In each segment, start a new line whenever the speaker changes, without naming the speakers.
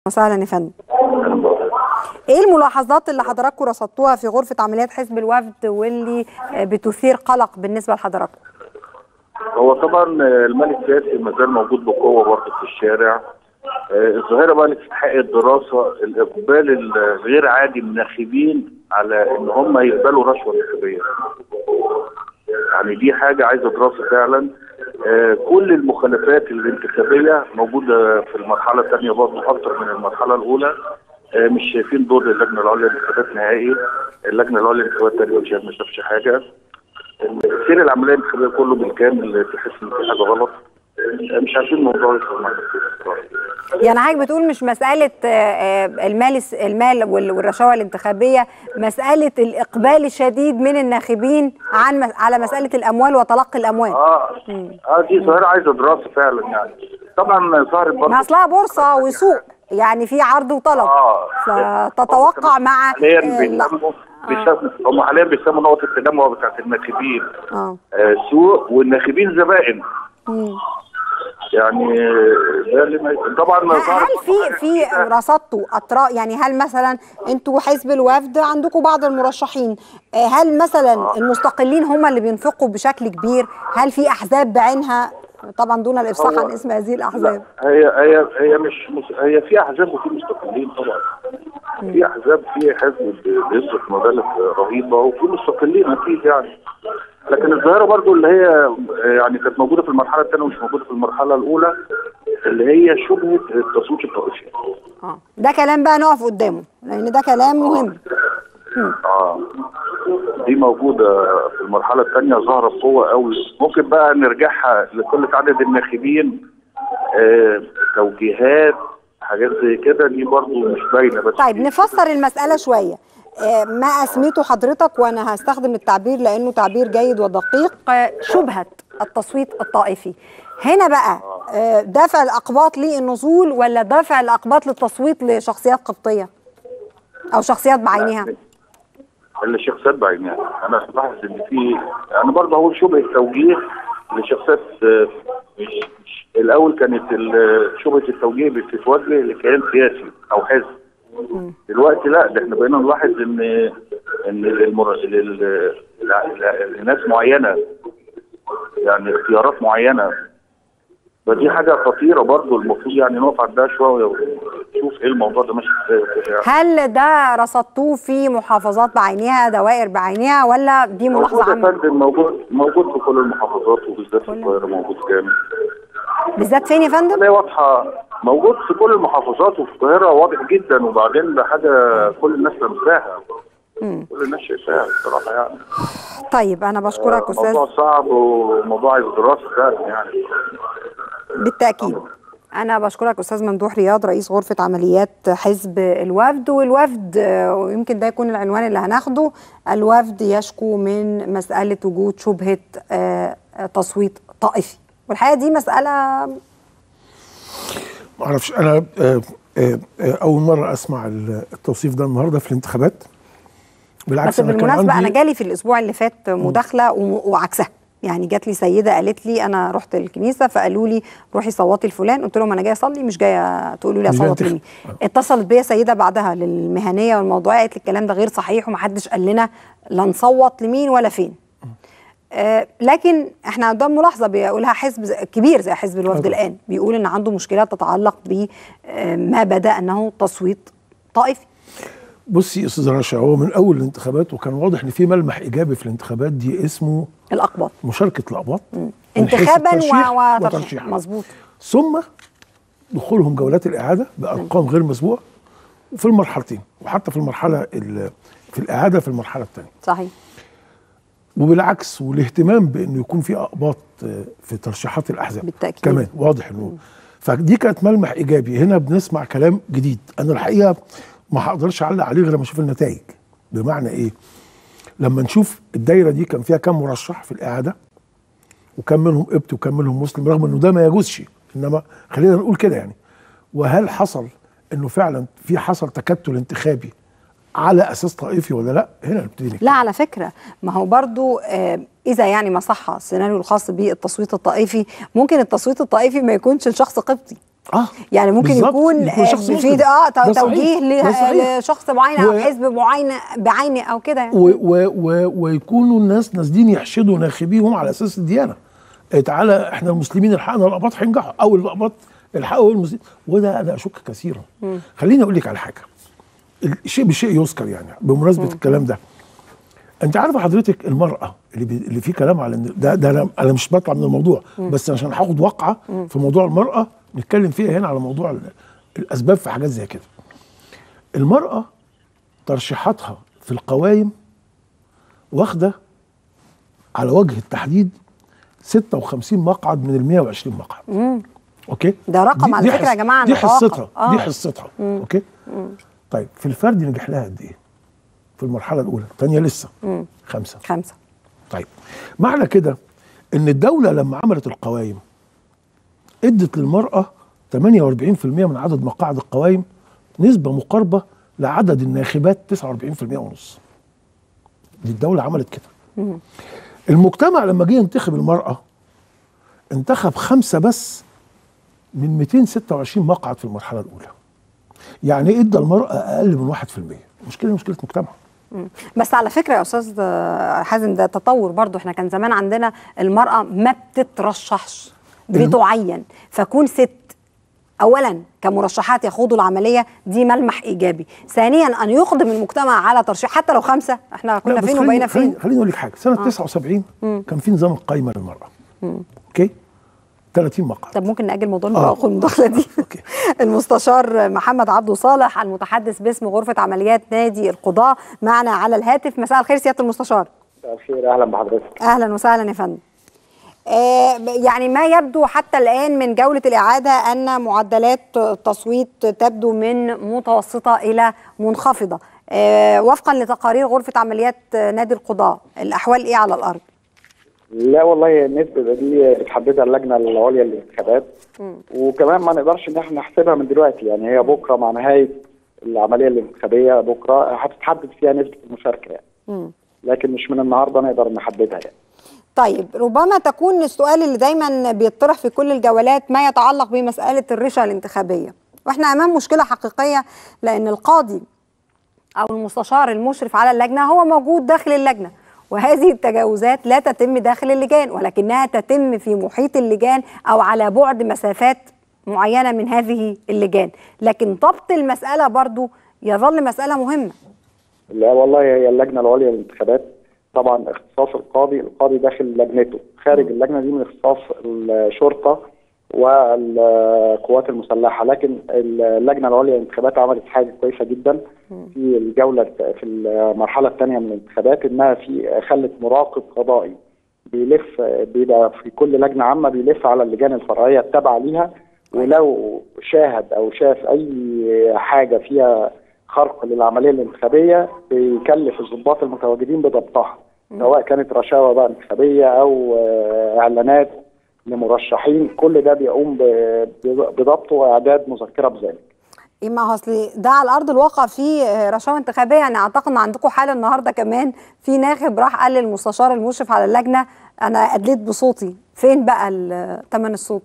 وسهلا يا فندم ايه الملاحظات اللي حضراتكم رصدتوها في غرفه عمليات حزب الوفد واللي بتثير قلق بالنسبه لحضراتكم
هو طبعا المال السياسي ما زال موجود بقوه برضه في الشارع الظاهره بقى لاستحقاق الدراسه الاقبال الغير عادي من الناخبين على ان هم يقبلوا رشوه انتخابيه. يعني دي حاجه عايزه دراسه فعلا كل المخالفات الانتخابيه موجوده في المرحله الثانيه برضه اكثر من المرحله الاولى مش شايفين دور اللجنه العليا للانتخابات نهائي اللجنه العليا للانتخابات تقريبا ما شافش حاجه سير العمليه الانتخابيه كله بالكامل تحس ان في حاجه غلط مش عارفين الموضوع
يعني حضرتك بتقول مش مساله المال المال والرشاوى الانتخابيه مساله الاقبال الشديد من الناخبين عن على مساله الاموال وتلقي الاموال
اه اه دي ظاهره عايزه دراسه فعلا يعني طبعا ظهرت برضه
ما اصلها بورصه وسوق يعني في عرض وطلب
اه
فتتوقع مع
حاليا بيسموا بيسموا هم حاليا بيسموا نقطه التجمع بتاعت الناخبين
اه
سوق والناخبين زبائن يعني ده اللي ما طبعا
هل في في رصدتوا اطراف يعني هل مثلا انتوا حزب الوفد عندكم بعض المرشحين هل مثلا المستقلين هم اللي بينفقوا بشكل كبير هل في احزاب بعينها طبعا دون الافصاح عن اسم هذه الاحزاب
هي هي هي مش, مش هي في احزاب وفي مستقلين طبعا في احزاب في حزب بيصرف مبالغ رهيبه وفي مستقلين اكيد يعني لكن الظاهره برضو اللي هي يعني كانت موجوده في المرحله الثانيه ومش موجوده في المرحله الاولى اللي هي شبهه التصويت الطائفي
اه ده كلام بقى نقف قدامه لان ده كلام مهم
اه دي موجوده في المرحله الثانيه ظاهره بقوه قوي ممكن بقى نرجعها لقله عدد الناخبين آه توجيهات حاجات زي كده دي برضو مش باينه بس
طيب نفسر المساله شويه ما اسميته حضرتك وانا هستخدم التعبير لانه تعبير جيد ودقيق شبهه التصويت الطائفي هنا بقى دافع الاقباط للنزول ولا دافع الاقباط للتصويت لشخصيات قبطيه او شخصيات بعينها
الشخصيات بعينها انا بلاحظ ان في انا برضه هقول شبهه توجيه لشخصيات مش, مش الاول كانت شبهه التوجيه بتتوجه لكيان سياسي او حزب دلوقتي لا ده احنا بقينا نلاحظ ان ان المر... لل... لناس معينه يعني اختيارات معينه فدي حاجه خطيره برضو المفروض يعني نقف عندها شويه ونشوف ايه الموضوع ده ماشي ازاي
هل ده رصدتوه في محافظات بعينها دوائر بعينها ولا دي ملاحظه
عامه؟ موجود يا فندم موجود موجود في كل المحافظات وبالذات في القاهره موجود كامل
بالذات فين يا فندم؟
هي واضحه موجود في كل المحافظات وفي القاهره واضح جدا وبعدين ده حاجه كل الناس لمساها كل الناس شايفاها بصراحه يعني
طيب انا بشكرك استاذ
موضوع صعب وموضوع عايز دراسه فعلا يعني
بالتاكيد أنا بشكرك أستاذ ممدوح رياض رئيس غرفة عمليات حزب الوفد والوفد ويمكن ده يكون العنوان اللي هناخده الوفد يشكو من مسألة وجود شبهة تصويت طائفي والحقيقة دي مسألة
ما اعرفش انا اول مره اسمع التوصيف ده النهارده في الانتخابات
بالعكس بس بالمناسبه انا جالي في الاسبوع اللي فات مداخله وعكسها يعني جات لي سيده قالت لي انا رحت الكنيسه فقالوا لي روحي صوتي لفلان قلت لهم انا جايه اصلي مش جايه تقولوا لي اصوت لمين اتصلت بيا سيده بعدها للمهنيه والموضوعيه قالت لي الكلام ده غير صحيح ومحدش قال لنا لا نصوت لمين ولا فين آه لكن احنا قدام ملاحظه بيقولها حزب كبير زي حزب الوفد الان بيقول ان عنده مشكله تتعلق بما بدا انه تصويت طائفي
بصي استاذ رشا هو من اول الانتخابات وكان واضح ان في ملمح ايجابي في الانتخابات دي اسمه
الاقباط
مشاركه الاقباط
انتخابا وترشيحا مظبوط
ثم دخولهم جولات الاعاده بارقام غير مسبوقه وفي المرحلتين وحتى في المرحله في الاعاده في المرحله الثانيه
صحيح
وبالعكس والاهتمام بانه يكون في اقباط في ترشيحات الاحزاب
بالتاكيد
كمان واضح انه فدي كانت ملمح ايجابي هنا بنسمع كلام جديد انا الحقيقه ما هقدرش اعلق عليه غير لما اشوف النتائج بمعنى ايه لما نشوف الدايره دي كان فيها كم مرشح في الاعاده وكم منهم قبط وكم منهم مسلم رغم انه ده ما يجوزش انما خلينا نقول كده يعني وهل حصل انه فعلا في حصل تكتل انتخابي على اساس طائفي ولا لا هنا نبتدي
لا على فكره ما هو برضو آه اذا يعني ما صح السيناريو الخاص بالتصويت الطائفي ممكن التصويت الطائفي ما يكونش لشخص قبطي
اه
يعني ممكن
بالظبط.
يكون,
يكون شخص
في
مسلم.
اه
ده صحيح.
توجيه
ده صحيح.
ل- لشخص معين او
و-
حزب معين بعينه او كده يعني.
و و و ويكونوا الناس نازلين يحشدوا ناخبيهم على اساس الديانه إيه تعالى احنا المسلمين الحقنا الاباط هينجحوا او الاباط الحقوا المسلمين وده انا اشك كثيرا خليني اقول لك على حاجه الشيء بشيء يذكر يعني بمناسبه الكلام ده انت عارفه حضرتك المراه اللي بي اللي فيه كلام على ان ده ده انا انا مش بطلع من الموضوع بس عشان هاخد وقعه في موضوع المراه نتكلم فيها هنا على موضوع ال- الاسباب في حاجات زي كده المراه ترشيحاتها في القوائم واخده على وجه التحديد 56 مقعد من ال 120 مقعد اوكي
ده رقم
دي-
على
دي
فكرة
حص-
يا جماعة
دي
نتوقف.
حصتها
آه.
دي حصتها اوكي طيب في الفرد نجح لها قد ايه في المرحله الاولى الثانيه لسه خمسه
خمسه
طيب معنى كده ان الدوله لما عملت القوائم ادت للمراه 48% من عدد مقاعد القوائم نسبه مقاربه لعدد الناخبات 49% ونص دي الدوله عملت كده المجتمع لما جه ينتخب المراه انتخب خمسه بس من 226 مقعد في المرحله الاولى يعني ادى المراه اقل من 1% مشكله مشكله مجتمع
بس على فكره يا استاذ آه، حازم ده تطور برضو احنا كان زمان عندنا المراه ما بتترشحش بتعين فكون ست اولا كمرشحات يخوضوا العمليه دي ملمح ايجابي ثانيا ان يقدم المجتمع على ترشيح حتى لو خمسه احنا
لا،
كنا
بس
فين
خليني-
وبقينا
خليني-
فين
خليني اقول لك حاجه سنه 79 كان في نظام القايمه للمراه اوكي 30 مقعد
طب ممكن ناجل موضوع
آه.
المداخله المداخله دي
أوكي.
المستشار محمد عبده صالح المتحدث باسم غرفه عمليات نادي القضاه معنا على الهاتف مساء الخير سياده المستشار
مساء الخير اهلا بحضرتك
اهلا وسهلا يا فندم آه، يعني ما يبدو حتى الآن من جولة الإعادة أن معدلات التصويت تبدو من متوسطة إلى منخفضة آه، وفقا لتقارير غرفة عمليات نادي القضاء الأحوال إيه على الأرض؟
لا والله النسبة دي بتحددها اللجنة العليا للانتخابات وكمان ما نقدرش ان احنا نحسبها من دلوقتي يعني هي بكرة مع نهاية العملية الانتخابية بكرة هتتحدد فيها نسبة المشاركة يعني لكن مش من النهاردة نقدر نحددها يعني
طيب ربما تكون السؤال اللي دايما بيطرح في كل الجولات ما يتعلق بمسألة الرشا الانتخابية واحنا أمام مشكلة حقيقية لأن القاضي أو المستشار المشرف على اللجنة هو موجود داخل اللجنة وهذه التجاوزات لا تتم داخل اللجان ولكنها تتم في محيط اللجان أو على بعد مسافات معينة من هذه اللجان لكن ضبط المسألة برضو يظل مسألة مهمة
لا والله هي اللجنة العليا للانتخابات طبعا اختصاص القاضي القاضي داخل لجنته خارج اللجنة دي من اختصاص الشرطة والقوات المسلحة لكن اللجنة العليا للانتخابات عملت حاجة كويسة جدا في الجولة في المرحلة الثانية من الانتخابات انها في خلت مراقب قضائي بيلف بيبقى في كل لجنة عامة بيلف على اللجان الفرعية التابعة ليها ولو شاهد او شاف اي حاجة فيها خرق للعمليه الانتخابيه بيكلف الضباط المتواجدين بضبطها سواء كانت رشاوى بقى انتخابيه او آه، اعلانات لمرشحين كل ده بيقوم ب- بضبطه واعداد مذكره بذلك
إيه ما هو اصل ده على ارض الواقع في رشاوى انتخابيه يعني اعتقد ان عندكم حاله النهارده كمان في ناخب راح قال للمستشار المشرف على اللجنه انا ادليت بصوتي فين بقى ال- تمن الصوت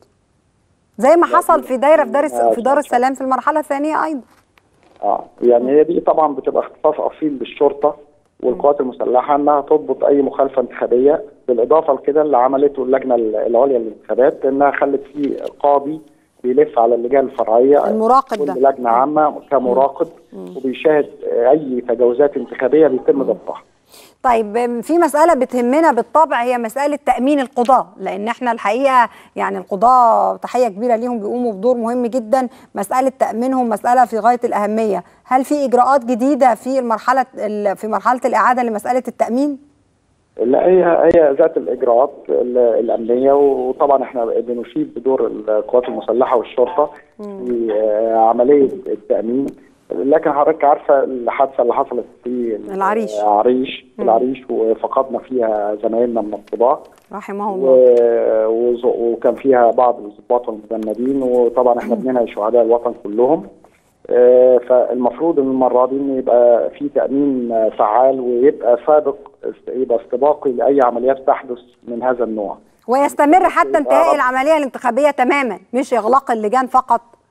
زي ما حصل في دايره في دار الس- في دار السلام في المرحله الثانيه ايضا
اه يعني هي دي طبعا بتبقى اختصاص اصيل للشرطه والقوات المسلحه انها تضبط اي مخالفه انتخابيه بالاضافه لكده اللي عملته اللجنه العليا للانتخابات انها خلت فيه قاضي بيلف على اللجان الفرعيه
المراقب
كل
ده.
لجنه عامه كمراقب وبيشاهد اي تجاوزات انتخابيه بيتم ضبطها
طيب في مسألة بتهمنا بالطبع هي مسألة تأمين القضاة لأن احنا الحقيقة يعني القضاة تحية كبيرة ليهم بيقوموا بدور مهم جدا مسألة تأمينهم مسألة في غاية الأهمية هل في إجراءات جديدة في المرحلة ال- في مرحلة الإعادة لمسألة التأمين؟
لا هي هي ذات الاجراءات ال- الامنيه وطبعا احنا بنشيد بدور القوات المسلحه والشرطه في آه، عمليه التامين لكن حضرتك عارفه الحادثه اللي حصلت في
العريش.
العريش في العريش وفقدنا فيها زمايلنا من القضاه
رحمه الله
و- وز- وكان فيها بعض الضباط والمجندين وطبعا احنا بننهي شهداء الوطن كلهم آه، فالمفروض ان المره دي ان يبقى في تامين آه، فعال ويبقى سابق است- يبقى استباقي لاي عمليات تحدث من هذا النوع
ويستمر حتى انتهاء
رب.
العملية الانتخابية تماما مش إغلاق اللجان فقط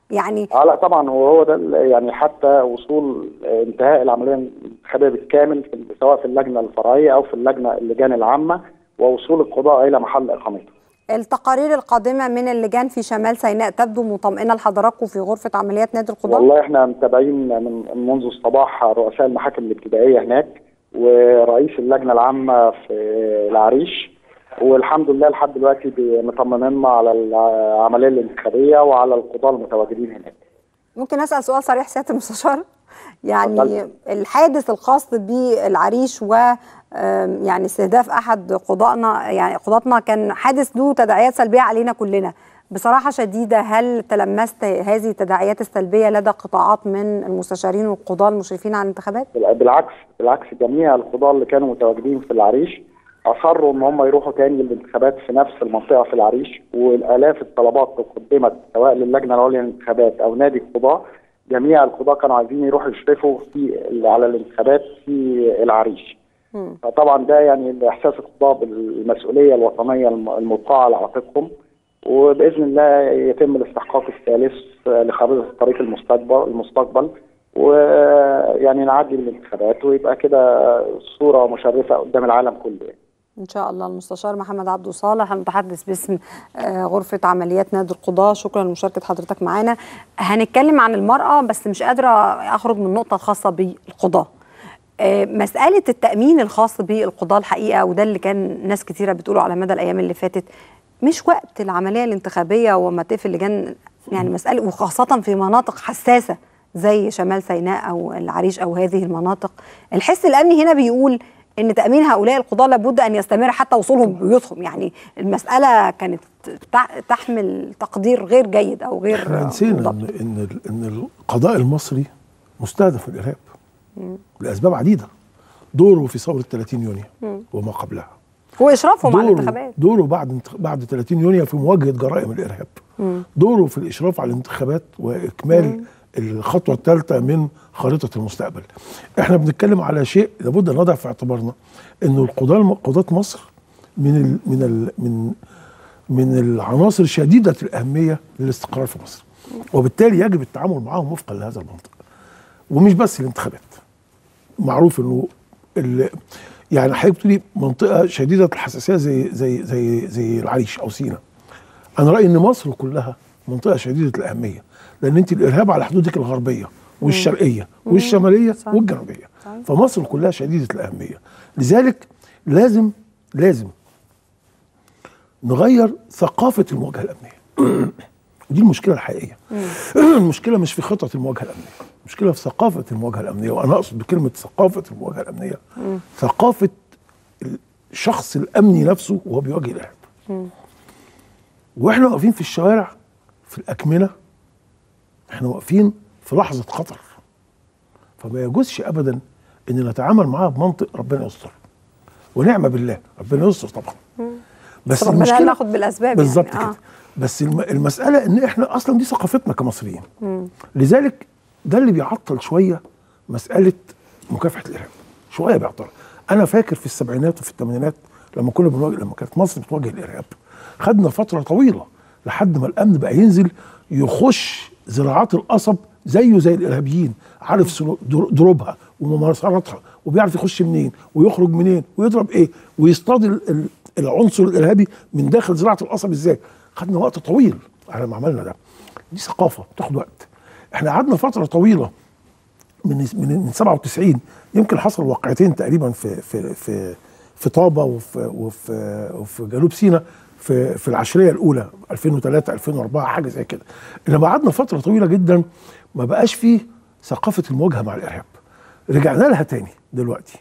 يعني
اه لا طبعا وهو ده ال- يعني حتى وصول آه، انتهاء العمليه الانتخابيه بالكامل في سواء في اللجنه الفرعيه او في اللجنه اللجان العامه ووصول القضاء الى محل اقامته.
التقارير القادمه من اللجان في شمال سيناء تبدو مطمئنه لحضراتكم في غرفه عمليات نادي القضاه
والله احنا متابعين من منذ الصباح رؤساء المحاكم الابتدائيه هناك ورئيس اللجنه العامه في العريش والحمد لله لحد دلوقتي مطمنينا على العمليه الانتخابيه وعلى القضاه المتواجدين هناك.
ممكن اسال سؤال صريح سياده المستشار يعني
اتفضل.
الحادث الخاص بالعريش و آم، يعني استهداف احد قضائنا يعني قضاتنا كان حادث له تداعيات سلبيه علينا كلنا بصراحه شديده هل تلمست هذه التداعيات السلبيه لدى قطاعات من المستشارين والقضاه المشرفين على الانتخابات
بالعكس بالعكس جميع القضاة اللي كانوا متواجدين في العريش اصروا ان هم يروحوا تاني للانتخابات في نفس المنطقه في العريش والالاف الطلبات قدمت سواء للجنه العليا للانتخابات او نادي القضاه جميع القضاه كانوا عايزين يروحوا يشرفوا في على الانتخابات في العريش
مم.
فطبعا ده يعني احساس القضاه بالمسؤوليه الوطنيه الم- الملقاه على عاتقهم وباذن الله يتم الاستحقاق الثالث لخريطه طريق المستقبل المستقبل ويعني نعدي من الانتخابات ويبقى كده صوره مشرفه قدام العالم كله يعني.
ان شاء الله المستشار محمد عبده صالح المتحدث باسم آه، غرفه عمليات نادي القضاه شكرا لمشاركه حضرتك معانا هنتكلم عن المراه بس مش قادره اخرج من النقطه الخاصه بالقضاه آه، مساله التامين الخاص بالقضاه الحقيقه وده اللي كان ناس كتيره بتقوله على مدى الايام اللي فاتت مش وقت العمليه الانتخابيه وما تقفل لجان يعني مساله وخاصه في مناطق حساسه زي شمال سيناء او العريش او هذه المناطق الحس الامني هنا بيقول ان تامين هؤلاء القضاه لابد ان يستمر حتى وصولهم بيوتهم يعني المساله كانت تع- تحمل تقدير غير جيد او غير
احنا نسينا
منضبط.
ان ان ال- ان القضاء المصري مستهدف الارهاب لاسباب عديده دوره في ثوره 30 يونيو وما قبلها
واشرافهم على
دوره
الانتخابات
دوره بعد انتخ- بعد 30 يونيو في مواجهه جرائم الارهاب دوره في الاشراف على الانتخابات واكمال الخطوه الثالثه من خريطه المستقبل احنا بنتكلم على شيء لابد ان نضع في اعتبارنا انه القضاه الم- قضاه مصر من ال من ال من من العناصر شديده الاهميه للاستقرار في مصر وبالتالي يجب التعامل معهم وفقا لهذا المنطق ومش بس الانتخابات معروف انه ال- يعني حضرتك بتقولي منطقه شديده الحساسيه زي زي زي زي العريش او سينا انا رايي ان مصر كلها منطقه شديده الاهميه لان انت الارهاب على حدودك الغربيه والشرقيه والشماليه
صح.
والجنوبيه
صحيح.
فمصر كلها شديده الاهميه لذلك لازم لازم نغير ثقافه المواجهه الامنيه ودي المشكله الحقيقيه المشكله مش في خطط المواجهه الامنيه المشكله في ثقافه المواجهه الامنيه وانا اقصد بكلمه ثقافه المواجهه الامنيه ثقافه الشخص الامني نفسه وهو بيواجه الارهاب واحنا واقفين في الشوارع في الاكمنه احنا واقفين في لحظه خطر فما يجوزش ابدا ان نتعامل معاها بمنطق ربنا يستر ونعم بالله ربنا يستر طبعا بس
ربنا
المشكله
ناخد بالاسباب
بالظبط
يعني.
كده
آه.
بس الم- المساله ان احنا اصلا دي ثقافتنا كمصريين لذلك ده اللي بيعطل شويه مساله مكافحه الارهاب شويه بيعطل انا فاكر في السبعينات وفي الثمانينات لما كنا بنواجه لما كانت مصر بتواجه الارهاب خدنا فتره طويله لحد ما الامن بقى ينزل يخش زراعات القصب زيه زي الارهابيين عارف سلو- در- دروبها وممارساتها وبيعرف يخش منين ويخرج منين ويضرب ايه ويصطاد ال- ال- العنصر الارهابي من داخل زراعه القصب ازاي خدنا وقت طويل على ما عملنا ده دي ثقافه بتاخد وقت احنا قعدنا فتره طويله من من من 97 يمكن حصل واقعتين تقريبا في في في في طابه وفي وفي وفي جنوب سيناء في في العشريه الاولى 2003 2004 حاجه زي كده انما قعدنا فتره طويله جدا ما بقاش فيه ثقافه المواجهه مع الارهاب رجعنا لها تاني دلوقتي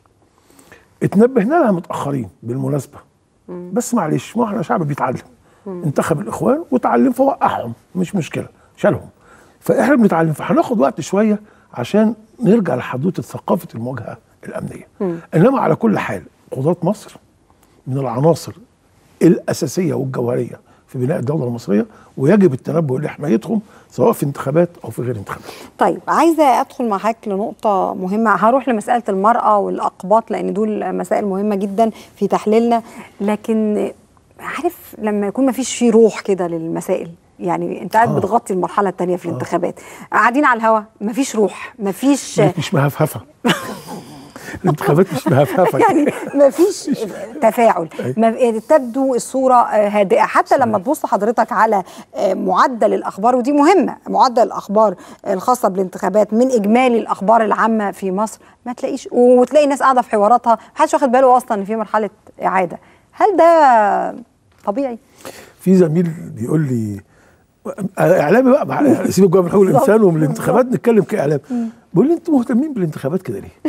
اتنبهنا لها متاخرين بالمناسبه بس معلش ما احنا شعب بيتعلم انتخب الاخوان وتعلم فوقعهم مش مشكله شالهم فاحنا بنتعلم فهناخد وقت شويه عشان نرجع لحدوته ثقافه المواجهه الامنيه انما على كل حال قضاه مصر من العناصر الاساسيه والجوهريه في بناء الدوله المصريه ويجب التنبؤ لحمايتهم سواء في انتخابات او في غير انتخابات
طيب عايزه ادخل معاك لنقطه مهمه هروح لمساله المراه والاقباط لان دول مسائل مهمه جدا في تحليلنا لكن عارف لما يكون ما فيش فيه روح كده للمسائل يعني انت قاعد
آه.
بتغطي المرحله الثانيه في الانتخابات قاعدين على الهوا مفيش روح مفيش
مش مهفهفه الانتخابات مش مهفهفه
يعني ما فيش تفاعل ما تبدو الصوره آه، هادئه حتى لما تبص حضرتك على آه، معدل الاخبار ودي مهمه معدل الاخبار الخاصه بالانتخابات من اجمالي الاخبار العامه في مصر ما تلاقيش وتلاقي ناس قاعده في حواراتها محدش واخد باله اصلا ان في مرحله اعاده هل ده طبيعي
في زميل بيقول لي اعلامي بقى مع- سيبك بقى من حقوق الانسان ومن الانتخابات نتكلم كاعلام بيقول لي انتوا مهتمين بالانتخابات كده ليه؟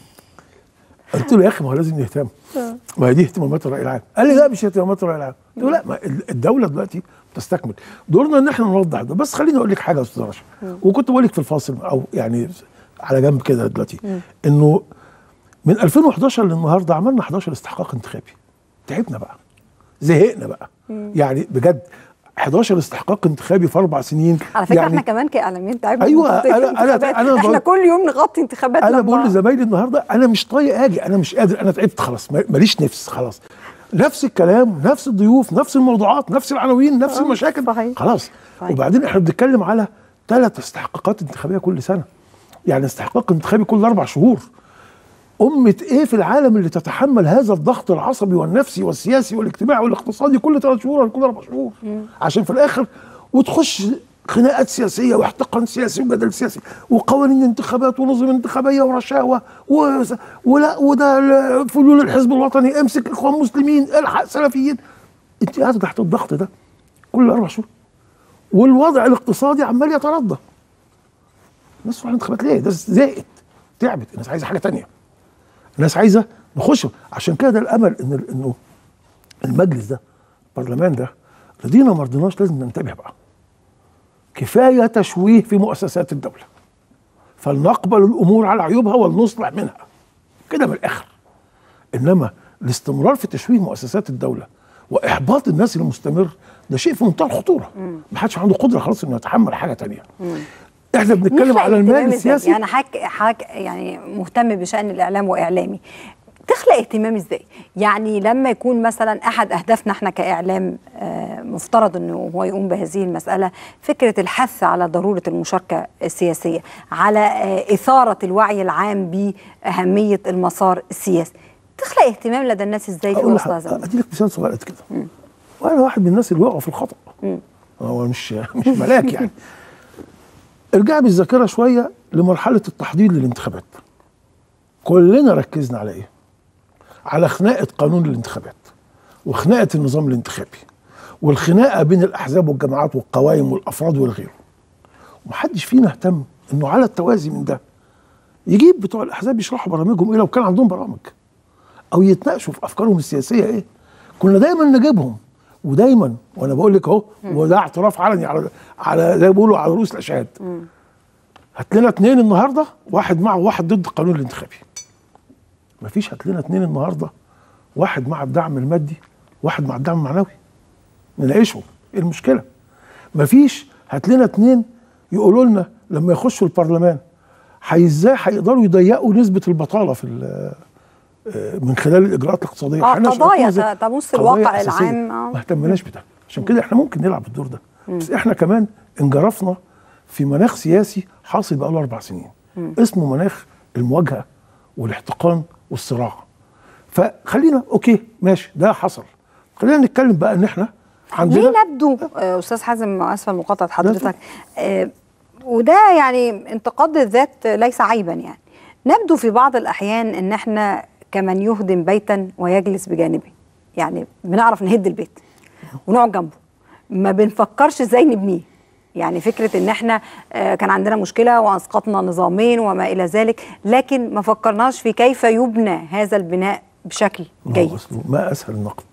قلت له يا اخي ما هو لازم نهتم ما هي دي اهتمامات الراي العام قال لي لا مش اهتمامات الراي العام قلت له لا ما ال- الدوله دلوقتي بتستكمل دورنا ان احنا نوضح ده بس خليني اقول لك حاجه يا استاذ رشا وكنت بقول لك في الفاصل او يعني على جنب كده دلوقتي انه من 2011 للنهارده عملنا 11 استحقاق انتخابي تعبنا بقى زهقنا بقى يعني بجد 11 استحقاق انتخابي في اربع سنين
على فكره
يعني
احنا كمان كاعلاميين تعبنا
أيوة،
من تغطية
أنا- أنا-
الانتخابات.
أنا
احنا
بقول-
كل يوم نغطي انتخابات
انا
لما-
بقول لزمايلي النهارده انا مش طايق اجي انا مش قادر انا تعبت خلاص ما- ماليش نفس خلاص نفس الكلام نفس الضيوف نفس الموضوعات نفس العناوين نفس
آه،
المشاكل
صحيح.
خلاص
صحيح.
وبعدين احنا بنتكلم على ثلاث استحقاقات انتخابيه كل سنه يعني استحقاق انتخابي كل اربع شهور أمة إيه في العالم اللي تتحمل هذا الضغط العصبي والنفسي والسياسي والاجتماعي والاقتصادي كل ثلاث شهور ولا كل أربع شهور عشان في الآخر وتخش خناقات سياسية واحتقان سياسي وجدل سياسي وقوانين انتخابات ونظم انتخابية ورشاوى و... ولا وده ال- فلول الحزب الوطني امسك إخوان مسلمين الحق سلفيين أنت قاعدة تحت الضغط ده كل أربع شهور والوضع الاقتصادي عمال يتردى الناس تروح الانتخابات ليه؟ ده زهقت تعبت الناس عايزه حاجه تانية الناس عايزه نخش عشان كده ده الامل ان انه المجلس ده البرلمان ده رضينا ما رضيناش لازم ننتبه بقى كفايه تشويه في مؤسسات الدوله فلنقبل الامور على عيوبها ولنصلح منها كده من الاخر انما الاستمرار في تشويه مؤسسات الدوله واحباط الناس المستمر ده شيء في منتهى الخطوره ما حدش عنده قدره خلاص انه يتحمل حاجه تانية احنا بنتكلم
نخلق
على المال
اهتمام إزاي؟
السياسي
يعني حضرتك حضرتك يعني مهتم بشان الاعلام واعلامي تخلق اهتمام ازاي؟ يعني لما يكون مثلا احد اهدافنا احنا كاعلام آه، مفترض انه هو يقوم بهذه المساله فكره الحث على ضروره المشاركه السياسيه، على آه، اثاره الوعي العام باهميه المسار السياسي. تخلق اهتمام لدى الناس ازاي في
اقول
وسط
لك
هذا الوقت؟
ادي لك مثال صغير قد كده وانا واحد من الناس اللي وقعوا في الخطا هو مش مش ملاك يعني ارجع بالذاكره شويه لمرحله التحضير للانتخابات كلنا ركزنا على ايه على خناقه قانون الانتخابات وخناقه النظام الانتخابي والخناقه بين الاحزاب والجماعات والقوائم والافراد والغيره ومحدش فينا اهتم انه على التوازي من ده يجيب بتوع الاحزاب يشرحوا برامجهم ايه لو كان عندهم برامج او يتناقشوا في افكارهم السياسيه ايه كنا دايما نجيبهم ودايما وانا بقول لك اهو وده اعتراف علني على على زي ما بيقولوا على رؤوس الاشهاد هات لنا اثنين النهارده واحد مع وواحد ضد القانون الانتخابي مفيش هات لنا اثنين النهارده واحد مع الدعم المادي واحد مع الدعم المعنوي نناقشهم ايه المشكله مفيش هات لنا اثنين يقولوا لنا لما يخشوا البرلمان هي ازاي هيقدروا يضيقوا نسبه البطاله في ال- آه، من خلال الاجراءات الاقتصاديه
آه،
إحنا
قضايا
شايفينها زي-
تبص
قضايا
الواقع
أساسية.
العام، آه.
ما اهتمناش بده عشان كده احنا ممكن نلعب الدور ده بس احنا كمان انجرفنا في مناخ سياسي حاصل بقاله اربع سنين اسمه مناخ المواجهه والاحتقان والصراع فخلينا اوكي ماشي ده حصل خلينا نتكلم بقى ان احنا عندنا
ليه نبدو آه، استاذ حازم اسفه لمقاطعه حضرتك آه، وده يعني انتقاد الذات ليس عيبا يعني نبدو في بعض الاحيان ان احنا كمن يهدم بيتا ويجلس بجانبه يعني بنعرف نهد البيت ونقعد جنبه ما بنفكرش ازاي نبنيه يعني فكره ان احنا آه، كان عندنا مشكله واسقطنا نظامين وما الى ذلك لكن ما فكرناش في كيف يبنى هذا البناء بشكل
ما هو
جيد
أصله ما اسهل النقد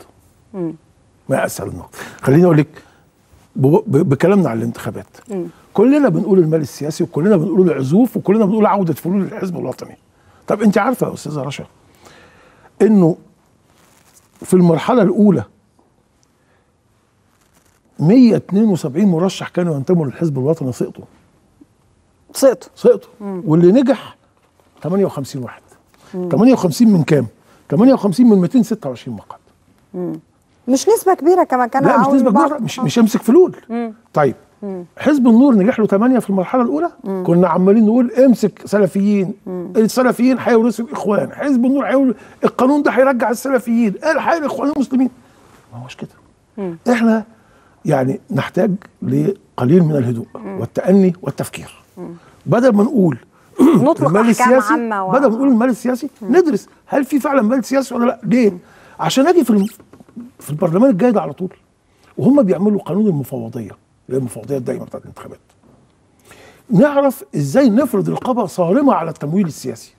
ما اسهل النقد خليني اقول لك ب- ب- بكلامنا عن الانتخابات كلنا بنقول المال السياسي وكلنا بنقول العزوف وكلنا بنقول عوده فلول الحزب الوطني طب انت عارفه يا استاذه رشا انه في المرحله الاولى 172 مرشح كانوا ينتموا للحزب الوطني سقطوا
سقطوا
سقطوا واللي نجح 58 واحد 58 من كام 58 من 226 مقعد
مش نسبه كبيره كما كان
لا مش
عاوز
نسبه
بعض.
كبيره مش مش يمسك فلول طيب حزب النور نجح له 8 في المرحله الاولى كنا عمالين نقول امسك سلفيين السلفيين هيورثوا الاخوان حزب النور هيقول القانون ده هيرجع السلفيين الحق الاخوان المسلمين ما هوش كده احنا يعني نحتاج لقليل من الهدوء والتأني والتفكير بدل ما نقول
نطلق
المال
أحكام
السياسي
عامة و-
بدل ما نقول المال السياسي ندرس هل في فعلا مال سياسي ولا لا ليه عشان اجي في الم- في البرلمان الجاي ده على طول وهم بيعملوا قانون المفوضيه اللي هي المفوضيه الدائمه بتاعت الانتخابات نعرف ازاي نفرض رقابه صارمه على التمويل السياسي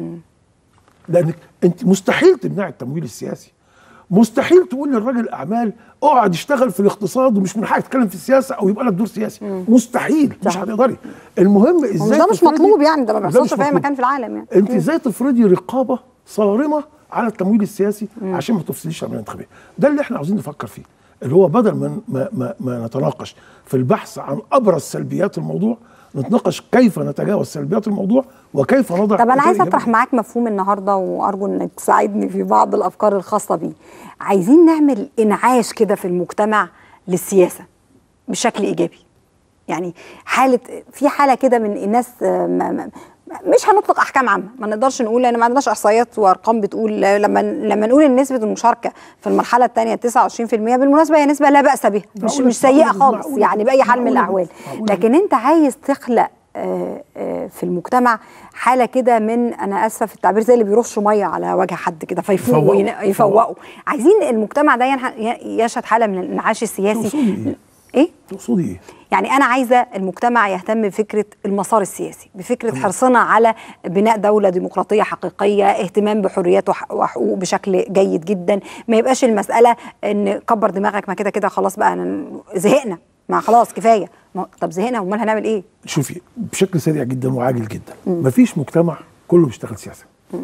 لانك انت مستحيل تمنع التمويل السياسي مستحيل تقول للراجل الاعمال اقعد اشتغل في الاقتصاد ومش من حقك تتكلم في السياسه او يبقى لك دور سياسي مستحيل مش
صح.
هتقدري المهم
مش
ازاي
ده مش
تفرضي-
مطلوب يعني ده ما
ده
بيحصلش
مش
في اي
مطلوب.
مكان في العالم يعني
انت ازاي تفرضي رقابه صارمه على التمويل السياسي عشان ما تفسديش العمليه الانتخابيه ده اللي احنا عاوزين نفكر فيه اللي هو بدل ما ما ما, ما نتناقش في البحث عن ابرز سلبيات الموضوع نتناقش كيف نتجاوز سلبيات الموضوع وكيف نضع
طب انا
نتائج
عايزه اطرح
إيجابية.
معاك مفهوم النهارده وارجو انك تساعدني في بعض الافكار الخاصه بيه عايزين نعمل انعاش كده في المجتمع للسياسه بشكل ايجابي يعني حاله في حاله كده من الناس آه، ما ما مش هنطلق احكام عامه ما نقدرش نقول لان ما عندناش احصائيات وارقام بتقول لما لما نقول ان نسبه المشاركه في المرحله الثانيه 29% بالمناسبه هي نسبه لا باس بها مش
معقولة،
مش سيئه
معقولة،
خالص
معقولة،
يعني باي حال من
معقولة،
الاحوال
معقولة.
لكن انت عايز تخلق آه، آه، في المجتمع حاله كده من انا اسفه في التعبير زي اللي بيرشوا ميه على وجه حد كده فيفوقوا
يفوقوا.
وين- يفوقوا عايزين المجتمع ده ينح- ي- يشهد حاله من الانعاش السياسي
تقصدي إيه؟
ايه
تقصدي ايه؟
يعني انا عايزه المجتمع يهتم بفكره المسار السياسي بفكره حرصنا على بناء دوله ديمقراطيه حقيقيه اهتمام بحريات وح- وحقوق بشكل جيد جدا ما يبقاش المساله ان كبر دماغك ما كده كده خلاص بقى أنا زهقنا ما خلاص كفايه ما طب زهقنا امال هنعمل ايه
شوفي بشكل سريع جدا وعاجل جدا مفيش مجتمع كله بيشتغل سياسه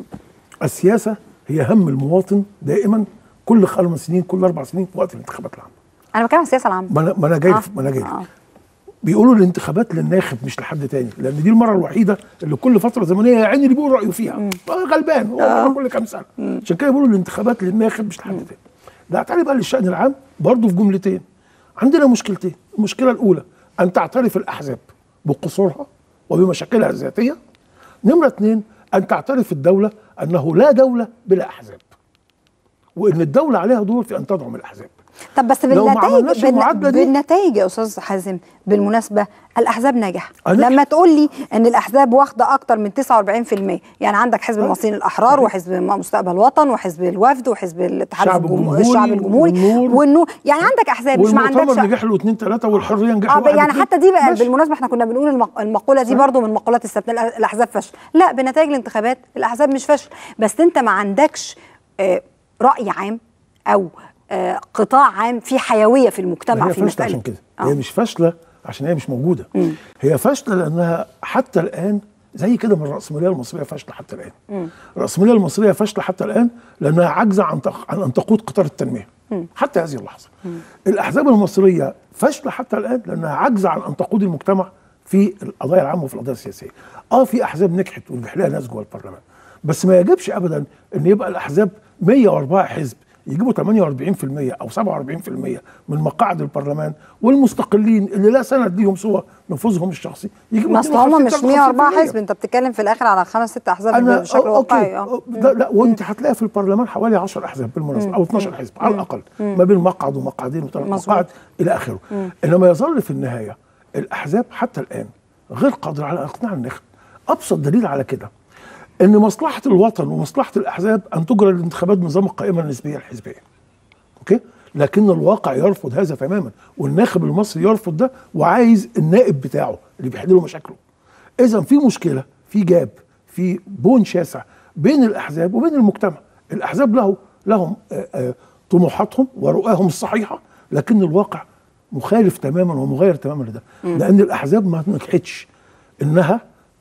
السياسه هي هم المواطن دائما كل خمس سنين كل اربع سنين في وقت الانتخابات العامه
انا بتكلم عن السياسه العامه
ما انا ما انا جاي
آه.
ما انا جاي
آه.
بيقولوا الانتخابات للناخب مش لحد تاني لان دي المره الوحيده اللي كل فتره زمنيه يا عيني اللي بيقول رايه فيها آه غلبان هو مرة كل كام سنه عشان كده بيقولوا الانتخابات للناخب مش لحد تاني لا تعالي بقى للشان العام برضه في جملتين عندنا مشكلتين المشكله الاولى ان تعترف الاحزاب بقصورها وبمشاكلها الذاتيه نمره اثنين ان تعترف الدوله انه لا دوله بلا احزاب وان الدوله عليها دور في ان تدعم الاحزاب
طب بس
لو ما
بالنتائج
عملناش المعادلة دي-
بالنتائج يا استاذ حازم بالمناسبه الاحزاب ناجحه
أنا-
لما تقول لي ان الاحزاب واخده اكتر من 49% يعني عندك حزب
أه.
المصريين الاحرار وحزب مستقبل وطن وحزب الوفد وحزب الاتحاد
الشعب
الجمهوري
الجمهوري
الشعب الجمهوري
والنور.
والنور يعني عندك احزاب مش ما
والمؤتمر
عندكش
نجح له اثنين ثلاثه والحريه نجح
اه
له واحد
يعني
اتنين.
حتى دي بقى
ماشي.
بالمناسبه احنا كنا بنقول المق- المقوله دي برضو من مقولات الثابته الأ- الاحزاب فشل لا بنتائج الانتخابات الاحزاب مش فشل بس انت ما عندكش آه، راي عام او آه، قطاع عام في حيويه في المجتمع
هي
في
فاشله
مساله
عشان كده
آه.
هي مش فاشله عشان هي مش موجوده هي فاشله لانها حتى الان زي كده من الراسماليه المصريه فاشله حتى الان الراسماليه المصريه فاشله حتى الان لانها عاجزه عن تق- عن ان تقود قطار التنميه حتى هذه اللحظه الاحزاب المصريه فاشله حتى الان لانها عاجزه عن ان تقود المجتمع في القضايا العامه وفي القضايا السياسيه اه في احزاب نجحت ونجح لها ناس جوه البرلمان بس ما يجبش ابدا ان يبقى الاحزاب 104 حزب يجيبوا 48% او 47% من مقاعد البرلمان والمستقلين اللي لا سند ليهم سوى نفوذهم الشخصي يجيبوا
ما اصل هم مش
52
104
53%.
حزب انت بتتكلم في الاخر على خمس ست احزاب
انا
بشكل
أو-
واقعي
اوكي
اه
ده لا وانت هتلاقي في البرلمان حوالي 10 احزاب بالمناسبه او 12 حزب على الاقل ما بين مقعد ومقعدين وثلاث
مظبوط.
مقاعد الى اخره انما يظل في النهايه الاحزاب حتى الان غير قادره على اقناع النخب ابسط دليل على كده ان مصلحه الوطن ومصلحه الاحزاب ان تجرى الانتخابات بنظام القائمه النسبيه الحزبيه اوكي لكن الواقع يرفض هذا تماما والناخب المصري يرفض ده وعايز النائب بتاعه اللي بيحل له مشاكله اذا في مشكله في جاب في بون شاسع بين الاحزاب وبين المجتمع الاحزاب له لهم آه، آه، طموحاتهم ورؤاهم الصحيحه لكن الواقع مخالف تماما ومغاير تماما لده لان الاحزاب ما نجحتش انها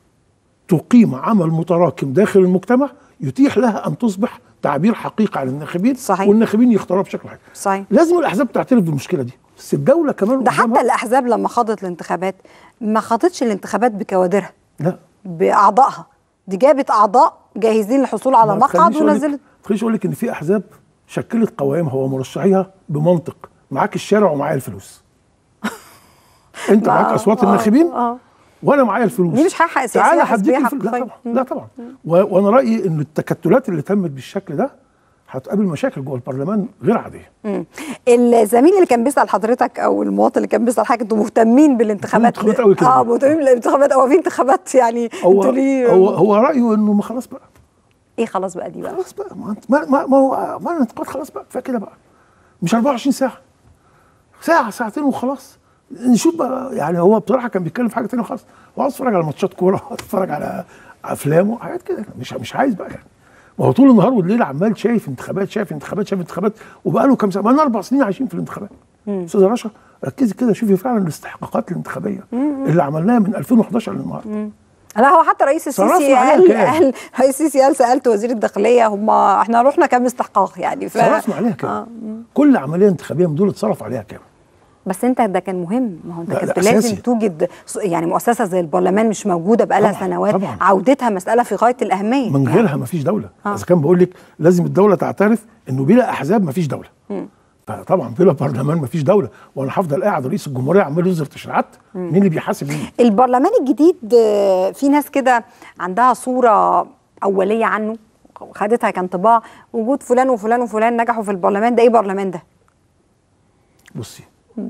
تقيم عمل متراكم داخل المجتمع يتيح لها ان تصبح تعبير حقيقي عن الناخبين
صحيح.
والناخبين يختاروها بشكل حقيقي
صحيح.
لازم الاحزاب تعترف بالمشكله دي بس الدوله كمان
ده
قدامها-
حتى الاحزاب لما خاضت الانتخابات ما خاضتش الانتخابات بكوادرها
لا
باعضائها دي جابت اعضاء جاهزين للحصول على
ما
مقعد
تخليش أقول لك-
ونزلت
ما تخليش اقول لك ان في احزاب شكلت قوائمها ومرشحيها بمنطق معاك الشارع ومعايا الفلوس انت معاك اصوات الناخبين
اه
وانا معايا الفلوس
دي مش حق سياسية
تعالى
حزبية
هديك الفلوس لا
حقيقية.
طبعا لا طبعا و- وانا رايي ان التكتلات اللي تمت بالشكل ده هتقابل مشاكل جوه البرلمان غير عاديه
مم. الزميل اللي كان بيسال حضرتك او المواطن اللي كان بيسال حضرتك انتوا مهتمين بالانتخابات
انتخابات قوي كده.
اه مهتمين بالانتخابات او في انتخابات يعني
هو
انتوا ليه
هو هو رايه انه ما خلاص بقى
ايه خلاص بقى دي بقى
خلاص بقى ما انت ما ما, ما هو ما الانتقاد خلاص بقى كفايه كده بقى مش 24 ساعه ساعه ساعتين وخلاص نشوف بقى يعني هو بصراحه كان بيتكلم في حاجه ثانيه خالص هو عاوز يتفرج على ماتشات كوره عاوز يتفرج على افلام وحاجات كده مش مش عايز بقى يعني ما هو طول النهار والليل عمال شايف انتخابات شايف انتخابات شايف انتخابات وبقى له كام سنه بقى لنا اربع سنين عايشين في الانتخابات استاذه رشا ركزي كده شوفي فعلا الاستحقاقات الانتخابيه اللي عملناها من 2011 للنهارده
لا هو حتى رئيس السيسي
صرفنا عليها
قال
كام؟
قال رئيس السيسي قال سالت وزير الداخليه هم احنا رحنا كام استحقاق يعني ف...
صرفنا عليها كام
آه.
كل عمليه انتخابيه من دول اتصرف عليها كام
بس انت ده كان مهم ما هو انت
لا،
كنت
ده
لازم
أساسي.
توجد ص- يعني مؤسسه زي البرلمان مش موجوده بقالها
طبعاً،
سنوات
طبعاً.
عودتها مساله في غايه الاهميه
من
يعني.
غيرها مفيش دوله
آه.
اذا كان بقول لك لازم الدوله تعترف انه بلا احزاب مفيش دوله فطبعا بلا برلمان مفيش دوله وانا هفضل قاعد رئيس الجمهوريه عمال يصدر تشريعات مين اللي بيحاسب مين
البرلمان الجديد آه، في ناس كده عندها صورة أولية عنه خدتها كانطباع وجود فلان وفلان وفلان نجحوا في البرلمان ده ايه برلمان ده؟
بصي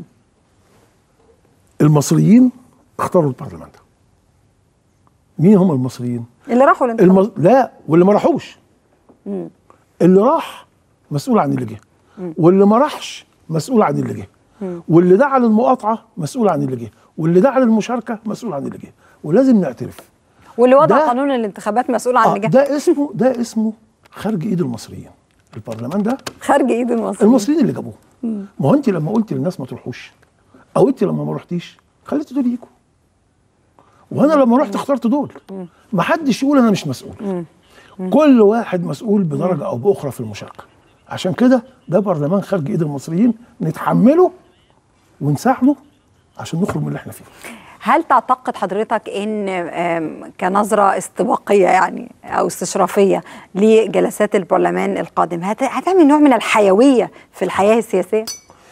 المصريين اختاروا البرلمان ده مين هم المصريين
اللي راحوا الانتخابات
الم... لا واللي ما راحوش اللي راح مسؤول عن اللي جه واللي ما راحش مسؤول عن اللي جه واللي دعا للمقاطعه مسؤول عن اللي جه واللي دعا للمشاركه مسؤول عن اللي جه ولازم نعترف
واللي وضع
ده-
قانون الانتخابات مسؤول عن
آه
اللي جه
ده اسمه ده اسمه خارج ايد المصريين البرلمان ده
خارج ايد المصريين
المصريين اللي جابوه ما هو انت لما قلت للناس ما تروحوش او انت لما ما رحتيش خليت دول يجوا وانا لما رحت اخترت دول ما حدش يقول انا مش مسؤول كل واحد مسؤول بدرجه او باخرى في المشاركه عشان كده ده برلمان خارج ايد المصريين نتحمله ونساعده عشان نخرج من اللي احنا فيه
هل تعتقد حضرتك ان آم، كنظره استباقيه يعني او استشرافيه لجلسات البرلمان القادم هت- هتعمل نوع من الحيويه في الحياه السياسيه؟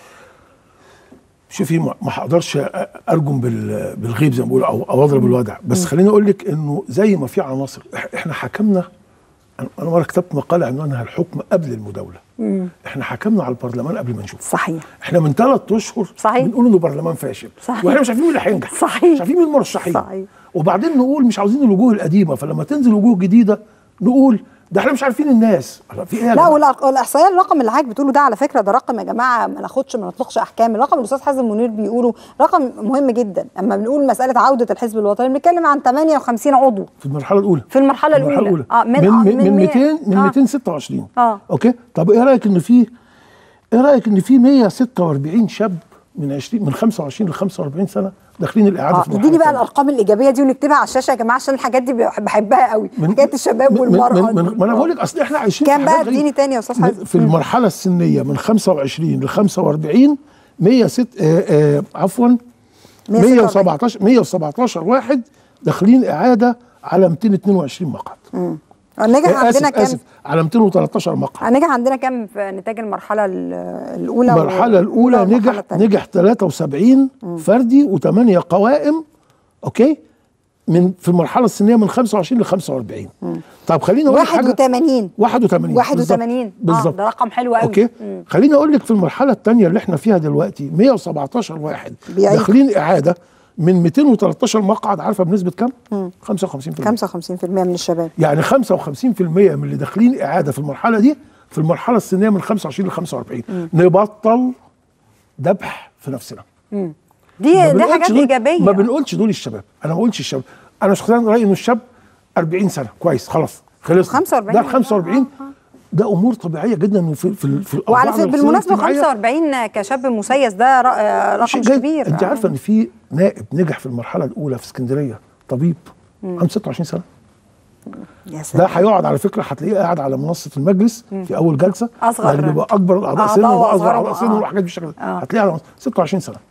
شوفي ما ما هقدرش ارجم بال- بالغيب زي ما بيقولوا او او اضرب الوضع بس خليني اقول لك انه زي ما في عناصر إح- احنا حكمنا انا أنا مره كتبت مقاله عنوانها الحكم قبل المداوله احنا حكمنا على البرلمان قبل ما نشوف
صحيح
احنا من ثلاث اشهر
صحيح.
بنقول انه برلمان فاشل
صحيح.
واحنا مش عارفين مين اللي هينجح
صحيح.
مش عارفين مين المرشحين
صحيح.
وبعدين نقول مش عاوزين الوجوه القديمه فلما تنزل وجوه جديده نقول ده احنا مش عارفين الناس الله، في ايه يا
لا
جماعة؟
والأرق- والاحصائيه الرقم اللي حضرتك بتقوله ده على فكره ده رقم يا جماعه ما ناخدش ما نطلقش احكام الرقم اللي الاستاذ حازم منير بيقوله رقم مهم جدا اما بنقول مساله عوده الحزب الوطني بنتكلم عن 58 عضو
في المرحله الاولى
في المرحله
المرحله
الاولى
الاولى
اه من
من
آه
من, من 200
مية.
من
آه.
226
آه.
اوكي طب ايه رايك ان في ايه رايك ان في 146 شاب من 20 من 25 ل 45 سنه داخلين الاعاده
اه
في المرحلة
اديني بقى
الثانية.
الارقام الايجابيه دي ونكتبها على الشاشه يا جماعه عشان الحاجات دي بح- بحبها قوي
من-
حكايه الشباب
من-
والمراه
من من
دي.
ما انا
آه.
بقول لك اصل احنا عايشين
كام
في
بقى
حاجات غريبة.
اديني تاني يا استاذ حازم
في المرحله السنيه من 25 ل 45 106 آه آه عفوا 117 117 واحد داخلين اعاده على 222 مقعد
النجح
آه، اسف
عندنا كام
اسف على 213 مقعد
النجح عندنا كام في نتاج المرحله ال- الاولى
المرحله الاولى
والمرحلة
نجح
التانية؟
نجح 73 فردي و8 قوائم اوكي من في المرحله السنيه من 25 ل 45 طب خليني اقول لك حاجه
81
81
81 اه
بالظبط
ده رقم حلو قوي
اوكي
مم.
خليني اقول لك في المرحله الثانيه اللي احنا فيها دلوقتي 117 واحد
بيعيد.
داخلين اعاده من 213 مقعد عارفه بنسبه كام 55%
55% من الشباب
يعني 55% من اللي داخلين اعاده في المرحله دي في المرحله السنيه من 25 ل 45 نبطل ذبح في نفسنا
دي
ما
دي
بنقولش
حاجات
دول-
ايجابيه
ما بنقولش دول الشباب انا ما بقولش الشباب انا شخصيا رايي انه الشاب 40 سنه كويس خلاص خلص
45
ده ال 45 ده امور طبيعيه جدا إنه في في في الأوضاع
وعلى فكره
الاقتصادية
بالمناسبه
والاجتماعية
45 كشاب مسيس ده ر- آه، رقم
شيء
مش
جيد.
كبير
انت
آه.
عارفه ان في نائب نجح في المرحله الاولى في اسكندريه طبيب عنده 26 سنه
يا
ده
سلام
هيقعد على فكره هتلاقيه قاعد على منصه المجلس في اول جلسه
أصغر.
يعني بيبقى اكبر الاعضاء
أعضاء
سنا واصغر
وأصغرهم،
اعضاء سنا
آه.
وحاجات بالشكل ده
آه.
هتلاقيه على 26 سنه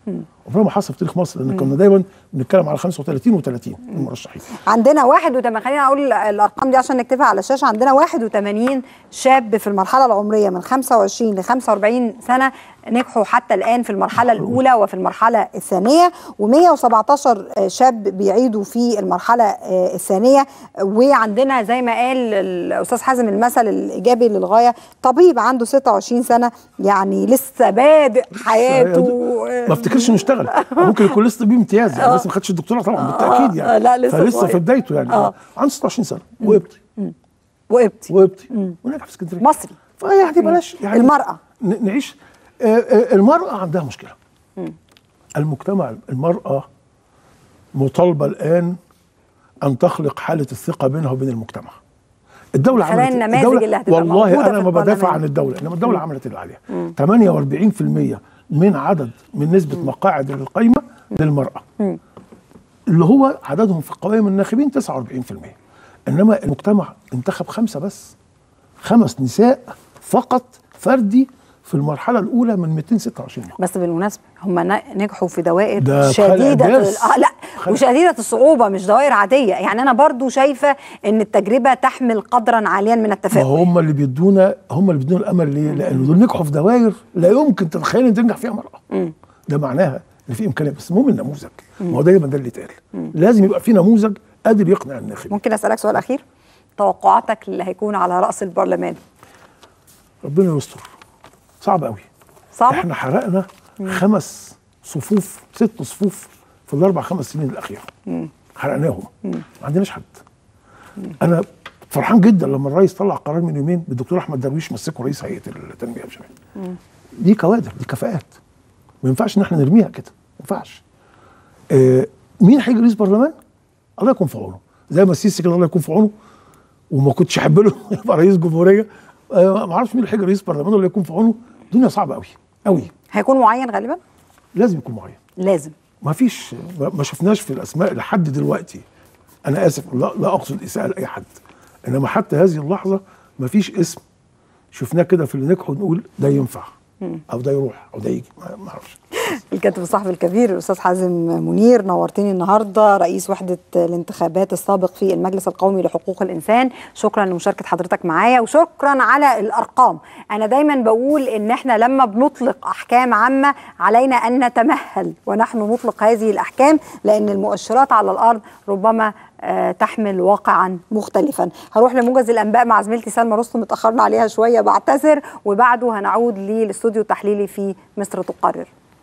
عمرها ما حصل في تاريخ مصر لان كنا دايما بنتكلم على 35 و30 المرشحين
عندنا 81 خلينا اقول الارقام دي عشان نكتبها على الشاشه عندنا 81 شاب في المرحله العمريه من 25 ل 45 سنه نجحوا حتى الان في المرحله الاولى وفي المرحله الثانيه و117 شاب بيعيدوا في المرحله الثانيه وعندنا زي ما قال الاستاذ حازم المثل الايجابي للغايه طبيب عنده 26 سنه يعني لسه بادئ حياته
ما افتكرش انه اشتغل ممكن يكون لسه طبيب امتياز يعني لسه ما خدش الدكتوراه طبعا بالتاكيد يعني
لا لسه
فلسه
صغير.
في بدايته يعني
آه.
عنده 26 سنه وابطي
وابتي
وابطي ونجح في اسكندريه
مصري
فيعني بلاش يعني
المرأة.
ن- نعيش آه، آه، المرأة عندها مشكلة المجتمع المرأة مطالبة الآن أن تخلق حالة الثقة بينها وبين المجتمع الدولة
خلال
عملت
النماذج
الدولة
اللي هتبقى موجودة
والله
في
أنا ما بدافع
البرلمان.
عن الدولة إنما الدولة عملت اللي عليها 48% من عدد من نسبة مقاعد القايمة للمرأة اللي هو عددهم في قوائم الناخبين 49% انما المجتمع انتخب خمسه بس خمس نساء فقط فردي في المرحله الاولى من 226 نقطه
بس بالمناسبه هم ن- نجحوا في دوائر
ده
شديده
خلق ناس.
ال- آه لا
خلق-
وشديده الصعوبه مش دوائر عاديه يعني انا برضو شايفه ان التجربه تحمل قدرا عاليا من
ما
التفاؤل
هم اللي بيدونا هم اللي بيدونا الامل ليه؟ لان دول نجحوا في دوائر لا يمكن تتخيل ان تنجح فيها مراه ده معناها ان في امكانيه بس المهم النموذج ما هو دايما ده اللي اتقال لازم يبقى في نموذج قادر يقنع الناخبين
ممكن اسالك سؤال اخير توقعاتك اللي هيكون على راس البرلمان
ربنا يستر صعب قوي
صعب
احنا حرقنا خمس صفوف ست صفوف في الاربع خمس سنين الاخيره حرقناهم ما عندناش حد انا فرحان جدا لما الرئيس طلع قرار من يومين بالدكتور احمد درويش مسكه رئيس هيئه التنميه والشباب دي كوادر دي كفاءات ما ينفعش ان احنا نرميها كده ما ينفعش آه مين هيجي رئيس برلمان الله يكون في عونه زي ما السيسي كده الله يكون في عونه وما كنتش احب له يبقى رئيس جمهوريه آه ما اعرفش مين اللي هيجي رئيس برلمان الله يكون في عونه الدنيا صعبه قوي قوي
هيكون معين غالبا
لازم يكون معين
لازم
ما فيش ما ما شفناش في الاسماء لحد دلوقتي انا اسف لا, لا اقصد اساءه لاي حد انما حتى هذه اللحظه ما فيش اسم شفناه كده في اللي نجحوا نقول ده ينفع او ده يروح او ده يجي ما ما اعرفش
الكاتب الصحفي الكبير الاستاذ حازم منير نورتني النهارده رئيس وحده الانتخابات السابق في المجلس القومي لحقوق الانسان شكرا لمشاركه حضرتك معايا وشكرا على الارقام انا دايما بقول ان احنا لما بنطلق احكام عامه علينا ان نتمهل ونحن نطلق هذه الاحكام لان المؤشرات على الارض ربما آه، تحمل واقعا مختلفا هروح لموجز الانباء مع زميلتي سلمى رستم اتاخرنا عليها شويه بعتذر وبعده هنعود للاستوديو التحليلي في مصر تقرر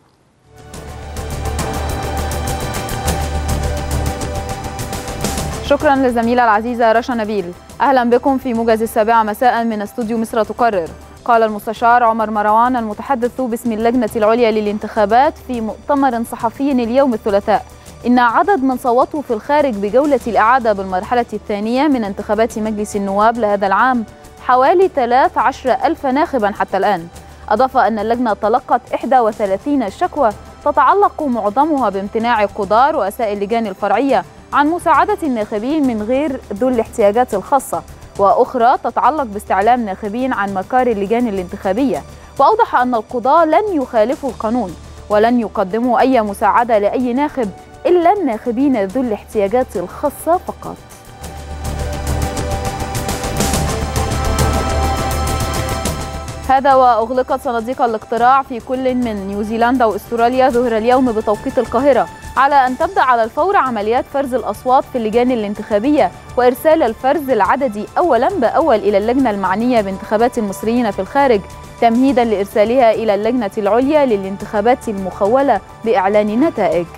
شكرا للزميلة العزيزة رشا نبيل أهلا بكم في موجز السابعة مساء من استوديو مصر تقرر قال المستشار عمر مروان المتحدث باسم اللجنة العليا للانتخابات في مؤتمر صحفي اليوم الثلاثاء إن عدد من صوتوا في الخارج بجولة الإعادة بالمرحلة الثانية من انتخابات مجلس النواب لهذا العام حوالي 13 ألف ناخبا حتى الآن أضاف أن اللجنة تلقت 31 شكوى تتعلق معظمها بامتناع قضاء رؤساء اللجان الفرعية عن مساعدة الناخبين من غير ذو الاحتياجات الخاصة وأخرى تتعلق باستعلام ناخبين عن مكار اللجان الانتخابية وأوضح أن القضاة لن يخالفوا القانون ولن يقدموا أي مساعدة لأي ناخب إلا الناخبين ذو الاحتياجات الخاصة فقط هذا وأغلقت صناديق الاقتراع في كل من نيوزيلندا وأستراليا ظهر اليوم بتوقيت القاهرة على أن تبدأ على الفور عمليات فرز الأصوات في اللجان الانتخابية وإرسال الفرز العددي أولا بأول إلى اللجنة المعنية بانتخابات المصريين في الخارج تمهيدا لإرسالها إلى اللجنة العليا للانتخابات المخولة بإعلان نتائج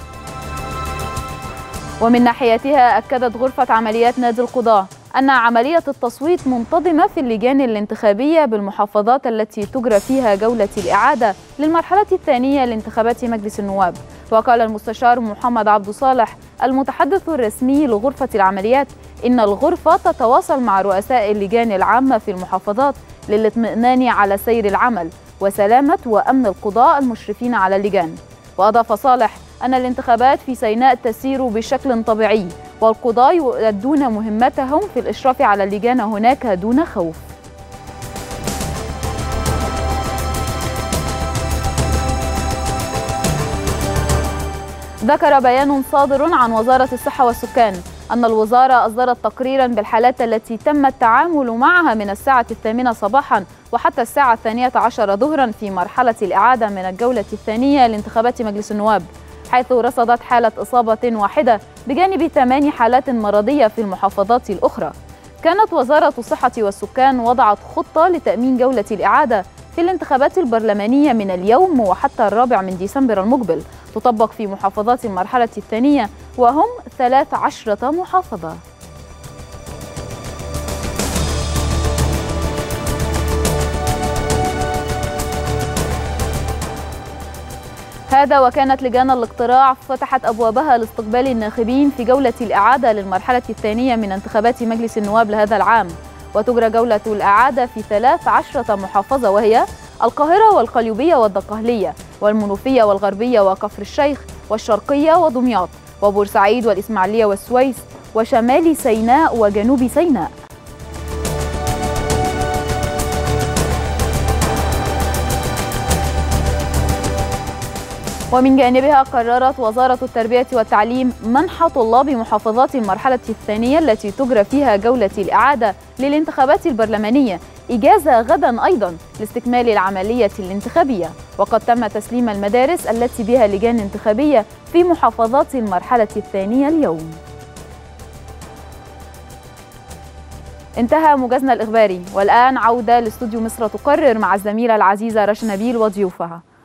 ومن ناحيتها أكدت غرفة عمليات نادي القضاة أن عملية التصويت منتظمة في اللجان الانتخابية بالمحافظات التي تجرى فيها جولة الإعادة للمرحلة الثانية لانتخابات مجلس النواب وقال المستشار محمد عبد صالح المتحدث الرسمي لغرفة العمليات إن الغرفة تتواصل مع رؤساء اللجان العامة في المحافظات للاطمئنان على سير العمل وسلامة وأمن القضاء المشرفين على اللجان وأضاف صالح أن الانتخابات في سيناء تسير بشكل طبيعي والقضاة يؤدون مهمتهم في الإشراف على اللجان هناك دون خوف ذكر بيان صادر عن وزارة الصحة والسكان أن الوزارة أصدرت تقريرا بالحالات التي تم التعامل معها من الساعة الثامنة صباحا وحتى الساعة الثانية عشر ظهرا في مرحلة الإعادة من الجولة الثانية لانتخابات مجلس النواب حيث رصدت حالة إصابة واحدة بجانب ثمان حالات مرضية في المحافظات الأخرى كانت وزارة الصحة والسكان وضعت خطة لتأمين جولة الإعادة في الانتخابات البرلمانية من اليوم وحتى الرابع من ديسمبر المقبل تطبق في محافظات المرحلة الثانية وهم 13 محافظة هذا وكانت لجان الاقتراع فتحت أبوابها لاستقبال الناخبين في جولة الإعادة للمرحلة الثانية من انتخابات مجلس النواب لهذا العام وتجرى جولة الإعادة في 13 محافظة وهي القاهرة والقليوبية والدقهلية والمنوفية والغربية وكفر الشيخ والشرقية ودمياط وبورسعيد والإسماعيلية والسويس وشمال سيناء وجنوب سيناء ومن جانبها قررت وزارة التربية والتعليم منح طلاب محافظات المرحلة الثانية التي تجرى فيها جولة الإعادة للانتخابات البرلمانية إجازة غدا أيضا لاستكمال العملية الانتخابية وقد تم تسليم المدارس التي بها لجان انتخابية في محافظات المرحلة الثانية اليوم انتهى موجزنا الإخباري والآن عودة لاستوديو مصر تقرر مع الزميلة العزيزة رشا نبيل وضيوفها